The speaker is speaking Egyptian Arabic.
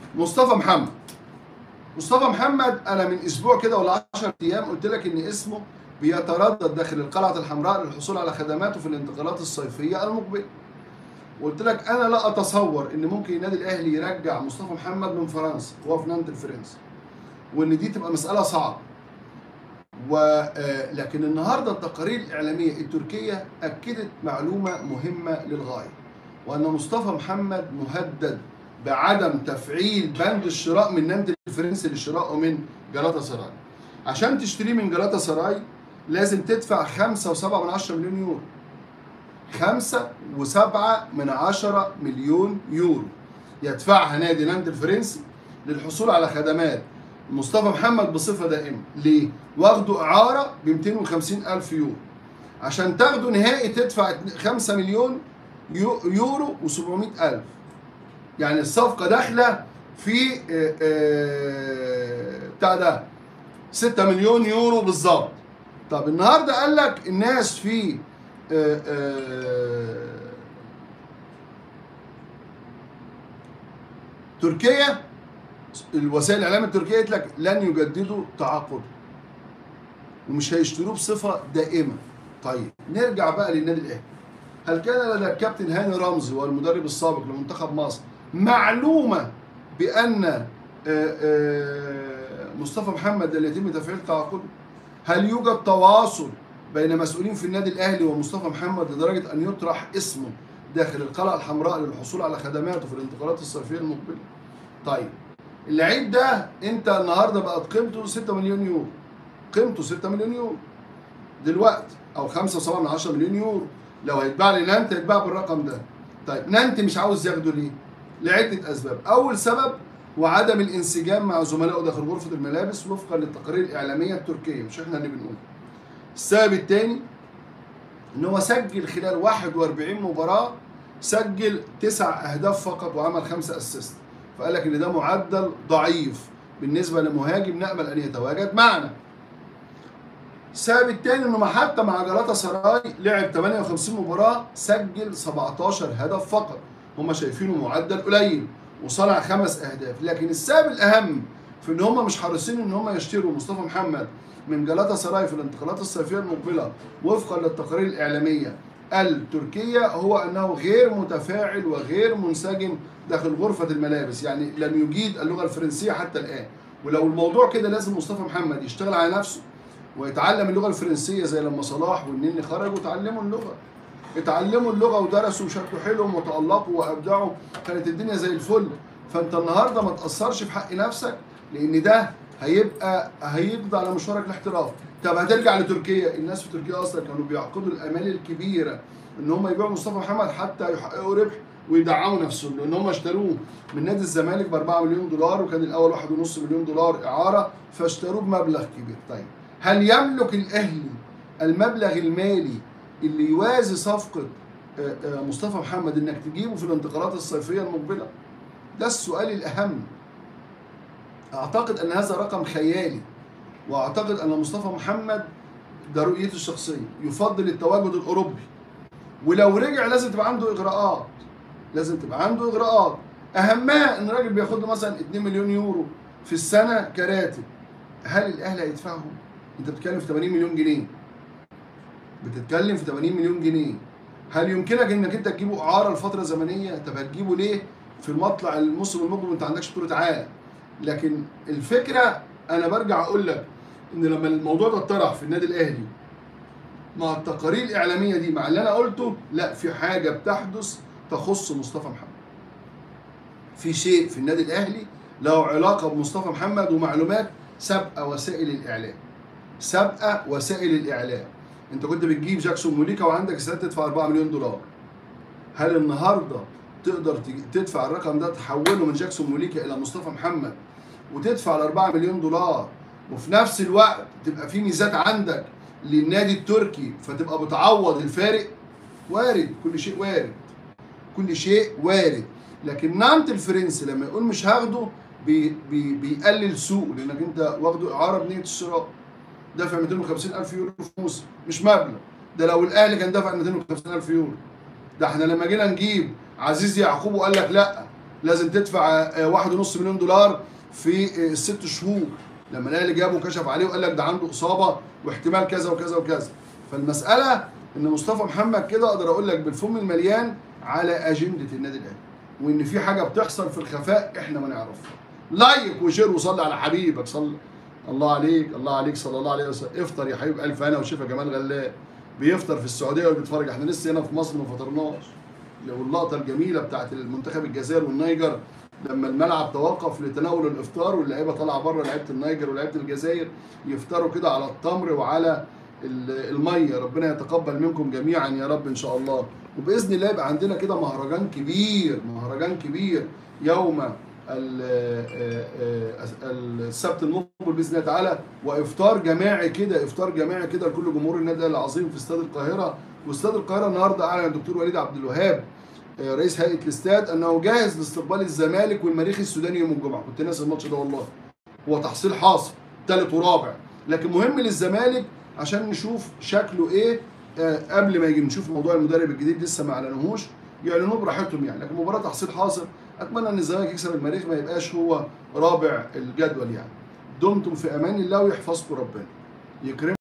مصطفى محمد مصطفى محمد انا من اسبوع كده ولا 10 ايام قلت لك ان اسمه بيتردد داخل القلعه الحمراء للحصول على خدماته في الانتقالات الصيفيه المقبله قلت لك انا لا اتصور ان ممكن النادي الاهلي يرجع مصطفى محمد من فرنسا وهو في نانت الفرنسي وان دي تبقى مساله صعبه ولكن النهارده التقارير الاعلاميه التركيه اكدت معلومه مهمه للغايه وان مصطفى محمد مهدد بعدم تفعيل بند الشراء من نانت الفرنسي لشرائه من جلاتا سراي عشان تشتريه من جلاتا سراي لازم تدفع خمسة وسبعة من عشرة مليون يورو خمسة وسبعة من عشرة مليون يورو يدفعها نادي نانت الفرنسي للحصول على خدمات مصطفى محمد بصفة دائمة ليه؟ واخده إعارة ب 250 ألف يورو عشان تاخده نهائي تدفع 5 مليون يورو و700 ألف يعني الصفقة داخلة في آه، آه، بتاع ده 6 مليون يورو بالظبط طب النهارده قال لك الناس في آه، آه، تركيا الوسائل الاعلام التركيه قالت لك لن يجددوا تعاقد ومش هيشتروه بصفه دائمه طيب نرجع بقى للنادي الاهلي هل كان لدى الكابتن هاني رمزي والمدرب السابق لمنتخب مصر معلومه بان آه، آه، مصطفى محمد اللي يتم تفعيل تعاقده هل يوجد تواصل بين مسؤولين في النادي الاهلي ومصطفى محمد لدرجه ان يطرح اسمه داخل القلعه الحمراء للحصول على خدماته في الانتقالات الصيفيه المقبله طيب اللعيب ده انت النهارده بقت قيمته 6 مليون يورو قيمته 6 مليون يورو دلوقتي او 5 من 10 مليون يورو لو هيتباع لنانت هيتباع بالرقم ده طيب نانت مش عاوز ياخده ليه لعده اسباب اول سبب وعدم الانسجام مع زملائه داخل غرفه الملابس وفقا للتقارير الاعلاميه التركيه مش احنا اللي بنقول السبب الثاني ان هو سجل خلال 41 مباراه سجل تسع اهداف فقط وعمل خمسه اسيست فقال لك ان ده معدل ضعيف بالنسبه لمهاجم نامل ان يتواجد معنا السبب الثاني انه حتى مع جلاتا سراي لعب 58 مباراه سجل 17 هدف فقط هم شايفينه معدل قليل وصنع خمس اهداف لكن السبب الاهم في ان هم مش حريصين ان هم يشتروا مصطفى محمد من جلاتا سراي في الانتقالات الصيفيه المقبله وفقا للتقارير الاعلاميه التركيه هو انه غير متفاعل وغير منسجم داخل غرفه الملابس يعني لم يجيد اللغه الفرنسيه حتى الان ولو الموضوع كده لازم مصطفى محمد يشتغل على نفسه ويتعلم اللغه الفرنسيه زي لما صلاح والنني خرجوا وتعلموا اللغه اتعلموا اللغه ودرسوا وشكلوا حلوهم وتالقوا وابدعوا كانت الدنيا زي الفل فانت النهارده ما تاثرش في حق نفسك لان ده هيبقى هيقضي على مشوارك الاحتراف طب هترجع لتركيا الناس في تركيا اصلا كانوا بيعقدوا الامال الكبيره ان هم يبيعوا مصطفى محمد حتى يحققوا ربح ويدعموا نفسهم لان هم اشتروه من نادي الزمالك ب 4 مليون دولار وكان الاول 1.5 مليون دولار اعاره فاشتروه بمبلغ كبير طيب هل يملك الاهلي المبلغ المالي اللي يوازي صفقه آه، آه، مصطفى محمد انك تجيبه في الانتقالات الصيفيه المقبله ده السؤال الاهم اعتقد ان هذا رقم خيالي واعتقد ان مصطفى محمد ده رؤيته الشخصيه يفضل التواجد الاوروبي ولو رجع لازم تبقى عنده اغراءات لازم تبقى عنده اغراءات اهمها ان الراجل بياخد له مثلا 2 مليون يورو في السنه كراتب هل الاهلي هيدفعهم انت بتتكلم في 80 مليون جنيه بتتكلم في 80 مليون جنيه هل يمكنك انك انت تجيبه اعاره لفتره زمنيه طب هتجيبه ليه في المطلع الموسم المقبل وانت عندكش بطوله عالم لكن الفكره انا برجع اقول لك ان لما الموضوع ده اتطرح في النادي الاهلي مع التقارير الاعلاميه دي مع اللي انا قلته لا في حاجه بتحدث تخص مصطفى محمد في شيء في النادي الاهلي له علاقه بمصطفى محمد ومعلومات سابقه وسائل الاعلام سابقه وسائل الاعلام انت كنت بتجيب جاكسون موليكا وعندك استعداد تدفع 4 مليون دولار هل النهارده تقدر تج- تدفع الرقم ده تحوله من جاكسون موليكا الى مصطفى محمد وتدفع ال 4 مليون دولار وفي نفس الوقت تبقى في ميزات عندك للنادي التركي فتبقى بتعوض الفارق وارد كل شيء وارد كل شيء وارد لكن نانت الفرنسي لما يقول مش هاخده بي بي بيقلل سوق لانك انت واخده اعاره بنيه الشراء دافع 250 الف يورو في موسم مش مبلغ ده لو الاهلي كان دافع 250 الف يورو ده احنا لما جينا نجيب عزيز يعقوب وقال لك لا لازم تدفع آه، واحد ونص مليون دولار في آه، الست شهور لما الاهلي جابه وكشف عليه وقال لك ده عنده اصابه واحتمال كذا وكذا وكذا فالمساله ان مصطفى محمد كده اقدر اقول لك بالفم المليان على اجنده النادي الاهلي وان في حاجه بتحصل في الخفاء احنا ما نعرفها لايك وشير وصلي على حبيبك صلي الله عليك الله عليك صلى الله عليه وسلم افطر يا حبيب الف هنا وشفا جمال غلاب بيفطر في السعوديه وبيتفرج احنا لسه هنا في مصر ما فطرناش واللقطه الجميله بتاعت المنتخب الجزائر والنيجر لما الملعب توقف لتناول الافطار واللعيبه طالعه بره لعيبه النيجر ولعيبه الجزائر يفطروا كده على التمر وعلى ال- الميه ربنا يتقبل منكم جميعا يا رب ان شاء الله وباذن الله يبقى عندنا كده مهرجان كبير مهرجان كبير يوم ال- آه، آه، السبت المقبل باذن الله تعالى وافطار جماعي كده افطار جماعي كده لكل جمهور النادي الأهلي العظيم في استاد القاهره واستاد القاهره النهارده اعلن الدكتور وليد عبد الوهاب آه، رئيس هيئه الاستاد انه جاهز لاستقبال الزمالك والمريخ السوداني يوم الجمعه كنت ناسي الماتش ده والله هو تحصيل حاصل ثالث ورابع لكن مهم للزمالك عشان نشوف شكله ايه آه، قبل ما يجي نشوف موضوع المدرب الجديد لسه ما اعلنوهوش يعلنوه براحتهم يعني لكن مباراه تحصيل حاصل اتمنى ان الزمالك يكسب المريخ ما يبقاش هو رابع الجدول يعني دمتم في امان الله ويحفظكم ربنا يكرمكم